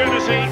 opportunity.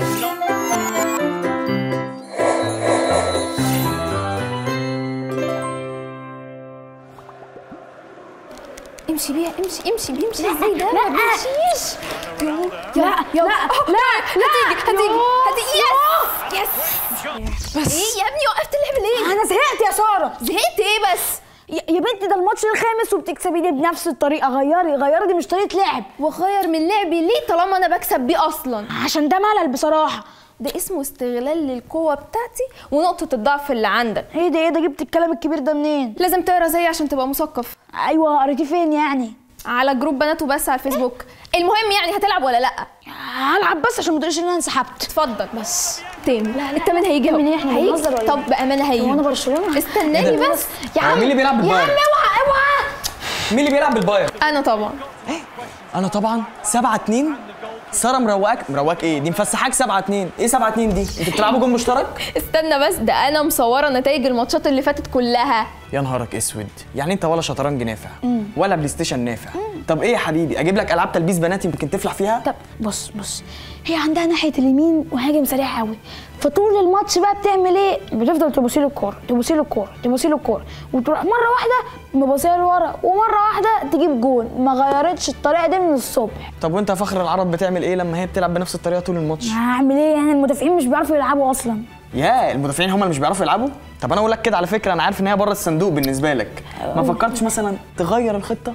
امشي بيها امشي امشي بيمشي ازاي ده لا. ما بيمشيش يلا لا، يلا لا، أوه، لا، هتيجي هتيجي يوه. هتيجي يس يس بس ايه يا ابني وقفت اللعب ليه انا زهقت يا ساره زهقت ايه بس يا يا بنتي ده الماتش الخامس وبتكسبيني بنفس الطريقه غيري غيري دي مش طريقه لعب واغير من لعبي ليه طالما انا بكسب بيه اصلا عشان ده ملل بصراحه ده اسمه استغلال للقوه بتاعتي ونقطه الضعف اللي عندك ايه ده ايه ده جبت الكلام الكبير ده منين لازم تقرا زيي عشان تبقى مثقف ايوه قريتيه فين يعني على جروب بنات وبس على الفيسبوك المهم يعني هتلعب ولا لا هلعب بس عشان ما تقوليش ان انا انسحبت اتفضل بس تاني لا، لا، التمن هيجي تمن اهو ايه؟ احنا هيجي. بنهزر ولا طب ايه؟ بامانه هيجي هو انا برشلونه استناني بس يا هو مين اللي بيلعب يا بالبايرن؟ عم اوعى اوعى مين اللي بيلعب بالبايرن؟ انا طبعا انا طبعا 7 2 ساره مروقاك مروقاك ايه دي مفسحاك 7 2 ايه 7 2 دي انتوا بتلعبوا جون مشترك استنى بس ده انا مصوره نتائج الماتشات اللي فاتت كلها يا نهارك اسود يعني انت ولا شطرنج نافع ولا بلاي ستيشن نافع طب ايه يا حبيبي اجيب لك العاب تلبيس بنات يمكن تفلح فيها طب بص بص هي عندها ناحيه اليمين مهاجم سريع قوي فطول الماتش بقى بتعمل ايه بتفضل تبصي له الكوره تبصي له الكوره تبصي له الكوره وتروح مره واحده مبصيه لورا ومره واحده تجيب جون ما غيرتش الطريقه دي من الصبح طب وانت يا فخر العرب بتعمل ايه لما هي بتلعب بنفس الطريقه طول الماتش هعمل ايه يعني المدافعين مش بيعرفوا يلعبوا اصلا يا المدافعين هم اللي مش بيعرفوا يلعبوا طب انا اقول لك كده على فكره انا عارف ان هي بره الصندوق بالنسبه لك ما فكرتش مثلا تغير الخطه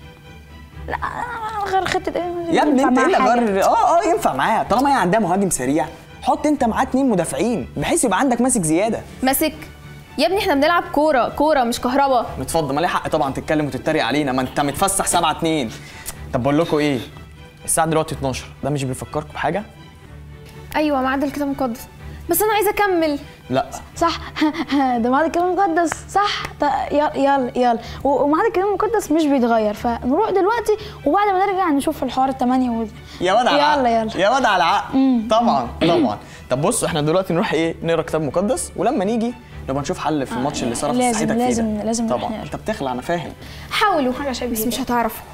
غير خطه ايه يا ابني ينفع انت ايه معاها اللي حاجة. غير اه اه ينفع معاها طالما هي عندها مهاجم سريع حط انت معاه اتنين مدافعين بحيث يبقى عندك ماسك زياده ماسك يا ابني احنا بنلعب كوره كوره مش كهربا متفضل ما ليه حق طبعا تتكلم وتتريق علينا ما انت متفسح 7 2 طب بقول لكم ايه الساعه دلوقتي 12 ده مش بيفكركم بحاجه ايوه معدل الكتاب المقدس بس انا عايزه اكمل لا صح ده ميعاد الكلام المقدس صح طيب يلا يلا يلا و- وميعاد الكلام المقدس مش بيتغير فنروح دلوقتي وبعد ما نرجع نشوف الحوار الثمانية وال... يا واد على يلا العقل. يلا يا واد على العقل طبعا طبعا طب بص احنا دلوقتي نروح ايه نقرا كتاب مقدس ولما نيجي نبقى نشوف حل في الماتش اللي صرف لازم- صحتك فيه لازم- ده. لازم نروح طبعا نقرا. انت بتخلع انا فاهم حاولوا حاجة شبيهة بس مش كده. هتعرفوا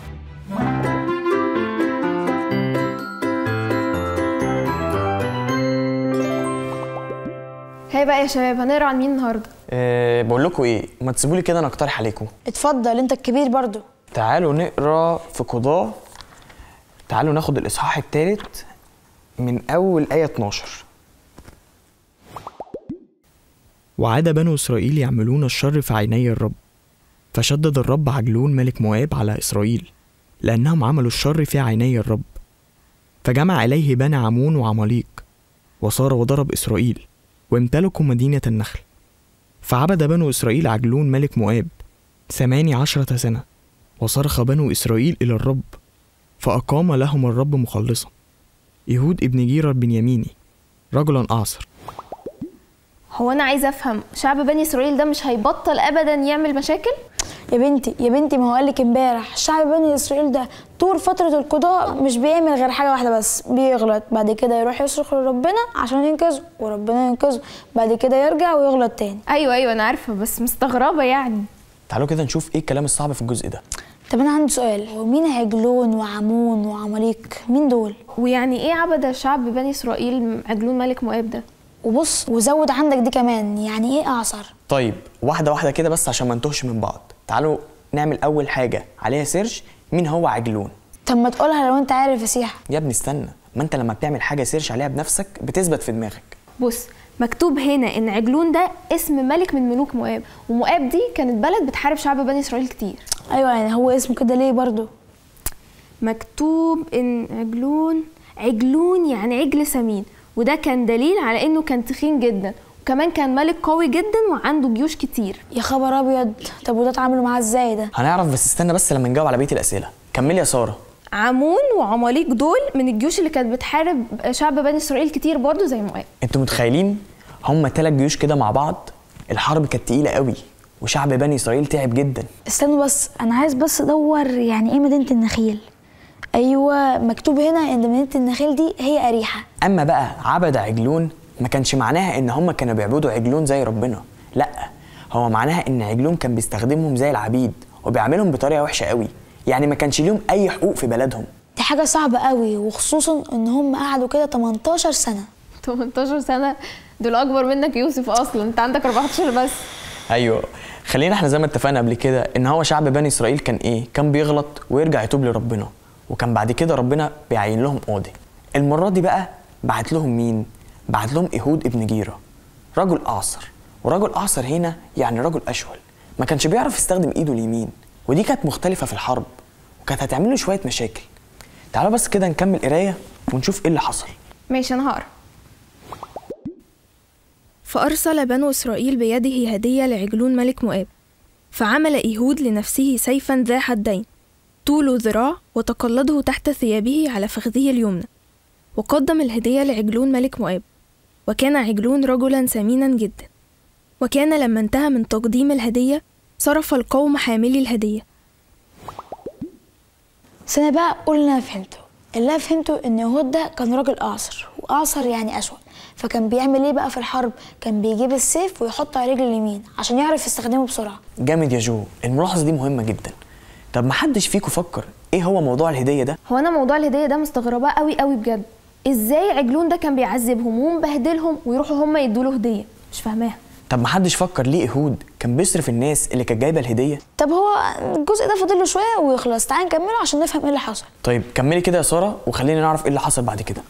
هاي بقى يا شباب هنقرا عن مين النهارده أه بقول لكم ايه ما تسيبوا لي كده انا اقترح عليكم اتفضل انت الكبير برضو تعالوا نقرا في قضاة تعالوا ناخد الاصحاح الثالث من اول ايه 12 وعاد بنو إسرائيل يعملون الشر في عيني الرب فشدد الرب عجلون ملك مواب على إسرائيل لأنهم عملوا الشر في عيني الرب فجمع إليه بني عمون وعماليق وصار وضرب إسرائيل وامتلكوا مدينة النخل فعبد بنو إسرائيل عجلون ملك مواب ثماني عشرة سنة وصرخ بنو إسرائيل إلى الرب فأقام لهم الرب مخلصا يهود ابن جيرة البنياميني رجلا أعصر هو انا عايزه افهم شعب بني اسرائيل ده مش هيبطل ابدا يعمل مشاكل يا بنتي يا بنتي ما هو قال لك امبارح شعب بني اسرائيل ده طول فتره القضاء مش بيعمل غير حاجه واحده بس بيغلط بعد كده يروح يصرخ لربنا عشان ينقذه وربنا ينقذه بعد كده يرجع ويغلط تاني ايوه ايوه انا عارفه بس مستغربه يعني تعالوا كده نشوف ايه الكلام الصعب في الجزء ده طب انا عندي سؤال هو مين عجلون وعمون وعماليق مين دول ويعني ايه عبد شعب بني اسرائيل عجلون ملك مواب ده وبص وزود عندك دي كمان يعني ايه اعصر طيب واحده واحده كده بس عشان ما نتوهش من بعض تعالوا نعمل اول حاجه عليها سيرش مين هو عجلون طب ما تقولها لو انت عارف يا سيحه يا ابني استنى ما انت لما بتعمل حاجه سيرش عليها بنفسك بتثبت في دماغك بص مكتوب هنا ان عجلون ده اسم ملك من ملوك مواب ومواب دي كانت بلد بتحارب شعب بني اسرائيل كتير ايوه يعني هو اسمه كده ليه برضو مكتوب ان عجلون عجلون يعني عجل سمين وده كان دليل على انه كان تخين جدا وكمان كان ملك قوي جدا وعنده جيوش كتير يا خبر ابيض طب وده اتعاملوا معاه ازاي ده هنعرف بس استنى بس لما نجاوب على بقيه الاسئله كملي يا ساره عمون وعماليق دول من الجيوش اللي كانت بتحارب شعب بني اسرائيل كتير برضه زي مواب انتوا متخيلين هم ثلاث جيوش كده مع بعض الحرب كانت تقيله قوي وشعب بني اسرائيل تعب جدا استنوا بس انا عايز بس ادور يعني ايه مدينه النخيل ايوه مكتوب هنا ان مدينه النخيل دي هي اريحه اما بقى عبد عجلون ما كانش معناها ان هم كانوا بيعبدوا عجلون زي ربنا لا هو معناها ان عجلون كان بيستخدمهم زي العبيد وبيعاملهم بطريقه وحشه قوي يعني ما كانش ليهم اي حقوق في بلدهم دي حاجه صعبه قوي وخصوصا ان هم قعدوا كده 18 سنه 18 سنه دول اكبر منك يوسف اصلا انت عندك 14 بس ايوه خلينا احنا زي ما اتفقنا قبل كده ان هو شعب بني اسرائيل كان ايه كان بيغلط ويرجع يتوب لربنا وكان بعد كده ربنا بيعين لهم قاضي المره دي بقى بعت لهم مين بعت لهم ايهود ابن جيره رجل اعصر ورجل اعصر هنا يعني رجل اشول ما كانش بيعرف يستخدم ايده اليمين ودي كانت مختلفه في الحرب وكانت هتعمل له شويه مشاكل تعالوا بس كده نكمل قرايه ونشوف ايه اللي حصل ماشي انا هقرا فأرسل بنو إسرائيل بيده هدية لعجلون ملك مؤاب فعمل إيهود لنفسه سيفا ذا حدين طوله ذراع وتقلده تحت ثيابه على فخذه اليمنى وقدم الهدية لعجلون ملك مؤاب وكان عجلون رجلا سمينا جدا وكان لما انتهى من تقديم الهدية صرف القوم حاملي الهدية بس انا بقى اقول اللي انا فهمته اللي انا فهمته ان يهود ده كان راجل اعصر واعصر يعني اشول فكان بيعمل ايه بقى في الحرب كان بيجيب السيف ويحطه على رجل اليمين عشان يعرف يستخدمه بسرعه جامد يا جو الملاحظه دي مهمه جدا طب ما حدش فيكم فكر ايه هو موضوع الهديه ده هو انا موضوع الهديه ده مستغرباه قوي قوي بجد ازاي عجلون ده كان بيعذبهم ومبهدلهم ويروحوا هم يدوا له هديه مش فاهماها طب ما حدش فكر ليه ايهود كان بيصرف الناس اللي كانت جايبه الهديه طب هو الجزء ده فاضل له شويه ويخلص تعال نكمله عشان نفهم ايه اللي حصل طيب كملي كده يا ساره وخلينا نعرف ايه اللي حصل بعد كده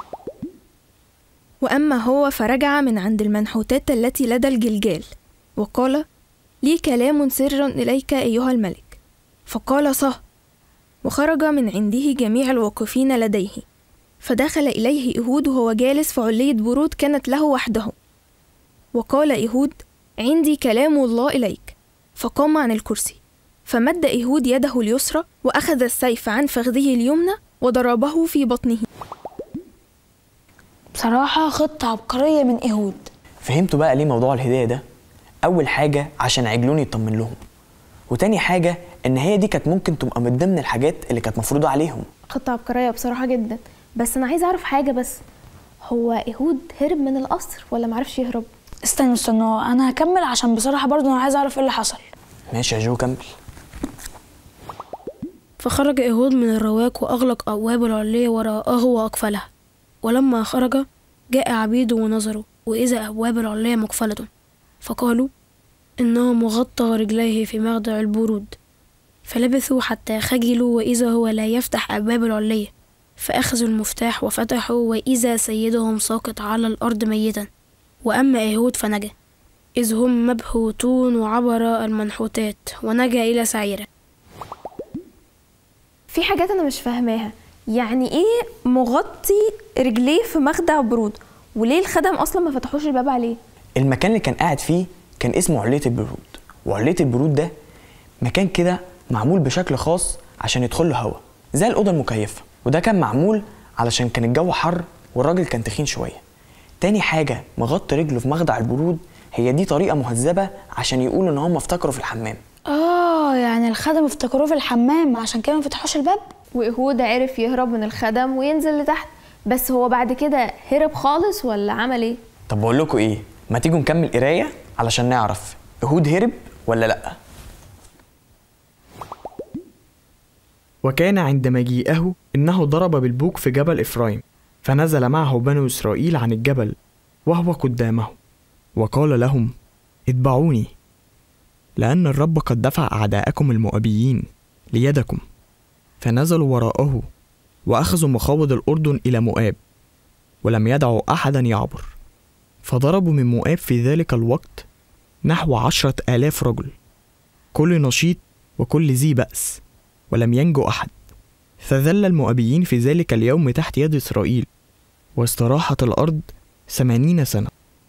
وأما هو فرجع من عند المنحوتات التي لدى الجلجال وقال لي كلام سر إليك أيها الملك فقال صه وخرج من عنده جميع الواقفين لديه فدخل إليه إيهود وهو جالس في علية برود كانت له وحده وقال إيهود عندي كلام الله إليك فقام عن الكرسي فمد إيهود يده اليسرى وأخذ السيف عن فخذه اليمنى وضربه في بطنه بصراحه خطه عبقريه من ايهود فهمتوا بقى ليه موضوع الهديه ده اول حاجه عشان عجلون يطمن لهم وتاني حاجه ان هي دي كانت ممكن تبقى من ضمن الحاجات اللي كانت مفروضه عليهم خطه عبقريه بصراحه جدا بس انا عايزه اعرف حاجه بس هو ايهود هرب من القصر ولا معرفش يهرب استنوا استنوا انا هكمل عشان بصراحه برضو انا عايز اعرف ايه اللي حصل ماشي يا جو كمل فخرج إيهود من الرواق وأغلق أبواب العلية وراءه وأقفلها ولما خرج جاء عبيده ونظروا وإذا أبواب العلية مقفلة فقالوا إنه مغطى رجليه في مخدع البرود فلبثوا حتى خجلوا وإذا هو لا يفتح أبواب العلية فأخذوا المفتاح وفتحوا وإذا سيدهم ساقط على الأرض ميتا وأما إيهود فنجا إذ هم مبهوتون وعبر المنحوتات ونجا إلى سعيره في حاجات انا مش فاهماها يعني ايه مغطي رجليه في مخدع برود وليه الخدم اصلا ما فتحوش الباب عليه المكان اللي كان قاعد فيه كان اسمه علية البرود وعلية البرود ده مكان كده معمول بشكل خاص عشان يدخل له هوا زي الأوضة المكيفة وده كان معمول علشان كان الجو حر والراجل كان تخين شوية تاني حاجة مغطي رجله في مخدع البرود هي دي طريقة مهذبة عشان يقولوا إن هم افتكروا في الحمام اه يعني الخدم افتكروه في الحمام عشان كده ما فتحوش الباب وايهود عرف يهرب من الخدم وينزل لتحت بس هو بعد كده هرب خالص ولا عمل ايه طب بقول لكم إيه ما تيجوا نكمل قراية علشان نعرف إيهود هرب ولا لأ وكان عند مجيئه إنه ضرب بالبوق في جبل إفرايم فنزل معه بنو إسرائيل عن الجبل وهو قدامه وقال لهم اتبعوني لأن الرب قد دفع أعداءكم المؤبيين ليدكم فنزلوا وراءه وأخذوا مخاوض الأردن إلى مؤاب ولم يدعوا أحدا يعبر فضربوا من مؤاب في ذلك الوقت نحو عشرة آلاف رجل كل نشيط وكل ذي بأس ولم ينجو أحد فذل المؤبيين في ذلك اليوم تحت يد إسرائيل واستراحت الأرض ثمانين سنة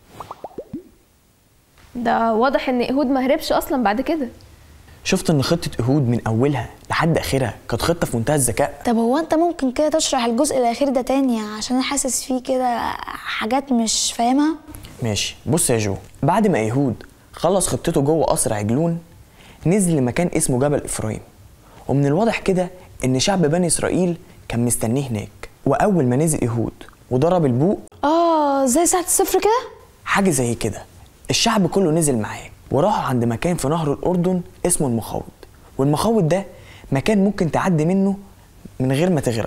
ده واضح ان ايهود ما هربش اصلا بعد كده شفت إن خطة إيهود من أولها لحد آخرها كانت خطة في منتهى الذكاء طب هو انت ممكن كده تشرح الجزء الاخير ده تاني عشان انا حاسس فيه كده حاجات مش فاهمها ماشي بص يا جو بعد ما ايهود خلص خطته جوه قصر عجلون نزل لمكان اسمه جبل افرايم ومن الواضح كده ان شعب بني اسرائيل كان مستنيه هناك واول ما نزل ايهود وضرب البوق اه زي ساعه الصفر كده حاجه زي كده الشعب كله نزل معاه وراحوا عند مكان في نهر الاردن اسمه المخاوض والمخاوض ده مكان ممكن تعدي منه من غير ما تغرق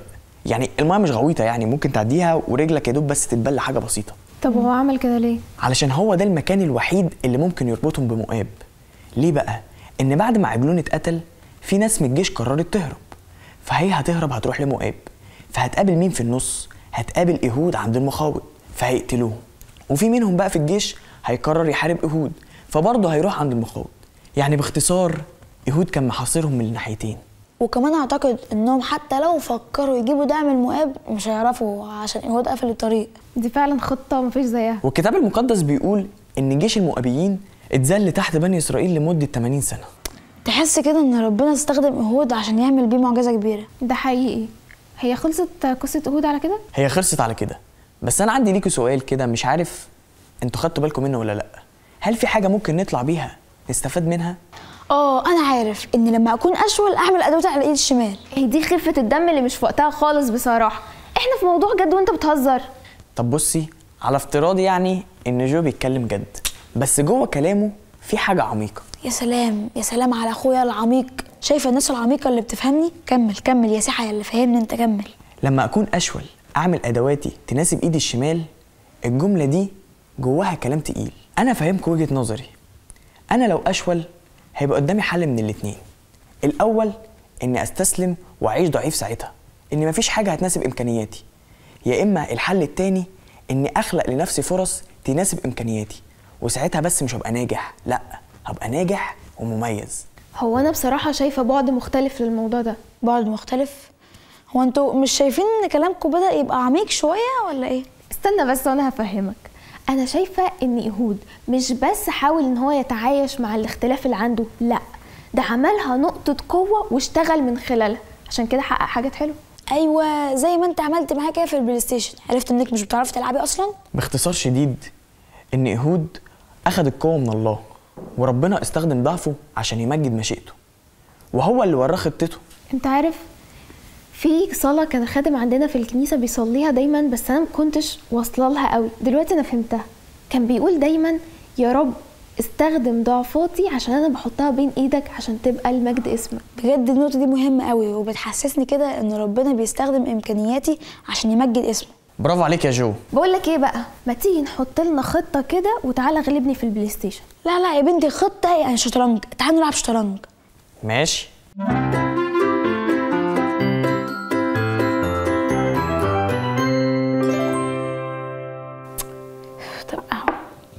يعني المايه مش غويطه يعني ممكن تعديها ورجلك يا دوب بس تتبل حاجه بسيطه طب هو عمل كده ليه علشان هو ده المكان الوحيد اللي ممكن يربطهم بمؤاب ليه بقى ان بعد ما عجلون اتقتل في ناس من الجيش قررت تهرب فهي هتهرب هتروح لمؤاب فهتقابل مين في النص هتقابل ايهود عند المخاوض فهيقتلوهم وفي منهم بقى في الجيش هيقرر يحارب ايهود فبرضه هيروح عند المخاوض يعني باختصار ايهود كان محاصرهم من الناحيتين وكمان اعتقد انهم حتى لو فكروا يجيبوا دعم المؤاب مش هيعرفوا عشان ايهود قفل الطريق دي فعلا خطه مفيش زيها والكتاب المقدس بيقول ان جيش المؤابيين اتذل تحت بني اسرائيل لمده 80 سنه تحس كده ان ربنا استخدم ايهود عشان يعمل بيه معجزه كبيره ده حقيقي هي خلصت قصه اهود على كده هي خلصت على كده بس انا عندي ليكوا سؤال كده مش عارف انتوا خدتوا بالكم منه ولا لا هل في حاجه ممكن نطلع بيها نستفاد منها اه انا عارف ان لما اكون اشول اعمل ادوات على الايد الشمال هي دي خفه الدم اللي مش في وقتها خالص بصراحه احنا في موضوع جد وانت بتهزر طب بصي على افتراض يعني ان جو بيتكلم جد بس جوه كلامه في حاجه عميقه يا سلام يا سلام على اخويا العميق شايفه الناس العميقه اللي بتفهمني كمل كمل يا سيحه يا اللي فاهمني انت كمل لما اكون اشول اعمل ادواتي تناسب ايدي الشمال الجمله دي جواها كلام تقيل انا فاهمك وجهه نظري انا لو اشول هيبقى قدامي حل من الاتنين الاول اني استسلم واعيش ضعيف ساعتها ان مفيش حاجه هتناسب امكانياتي يا اما الحل التاني اني اخلق لنفسي فرص تناسب امكانياتي وساعتها بس مش هبقى ناجح لا هبقى ناجح ومميز هو انا بصراحه شايفه بعد مختلف للموضوع ده بعد مختلف هو انتوا مش شايفين ان كلامكم بدا يبقى عميق شويه ولا ايه استنى بس وانا هفهمك انا شايفه ان ايهود مش بس حاول ان هو يتعايش مع الاختلاف اللي عنده لا ده عملها نقطه قوه واشتغل من خلالها عشان كده حقق حاجات حلوه ايوه زي ما انت عملت معايا كده في البلاي ستيشن عرفت انك مش بتعرفي تلعبي اصلا باختصار شديد ان ايهود اخذ القوه من الله وربنا استخدم ضعفه عشان يمجد مشيئته وهو اللي وراه خطته انت عارف في صلاة كان خادم عندنا في الكنيسة بيصليها دايما بس أنا مكنتش واصلة لها قوي دلوقتي أنا فهمتها كان بيقول دايما يا رب استخدم ضعفاتي عشان أنا بحطها بين إيدك عشان تبقى المجد اسمك بجد النقطه دي مهمه قوي وبتحسسني كده ان ربنا بيستخدم امكانياتي عشان يمجد اسمه برافو عليك يا جو بقول لك ايه بقى ما تيجي نحط لنا خطة كده وتعالى غلبني في البلاي ستيشن لا لا يا بنتي خطه يعني شطرنج تعالوا نلعب شطرنج ماشي طب اهو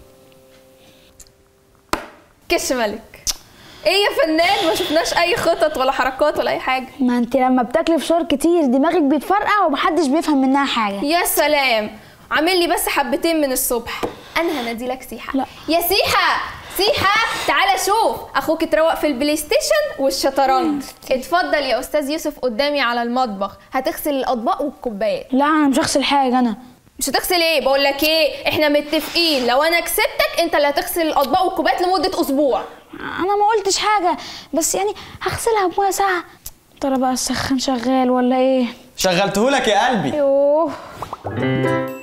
كش ملك ايه يا فنان ما شفناش اي خطط ولا حركات ولا اي حاجة ما انت لما بتاكلي فشار كتير دماغك بيتفرقع ومحدش بيفهم منها حاجه يا سلام عامل لي بس حبتين من الصبح انا هنادي لك سيحه لا. يا سيحه سيحه تعالى شوف اخوك اتروق في البلاي ستيشن والشطرنج اتفضل يا استاذ يوسف قدامي على المطبخ هتغسل الاطباق والكوبايات لا انا مش هغسل حاجه انا مش هتغسل ايه بقول لك ايه احنا متفقين لو انا كسبتك انت اللي هتغسل الاطباق والكوبايات لمده اسبوع انا ما قلتش حاجه بس يعني هغسلها بميه ساعه ترى بقى السخان شغال ولا ايه شغلتهولك يا قلبي يوه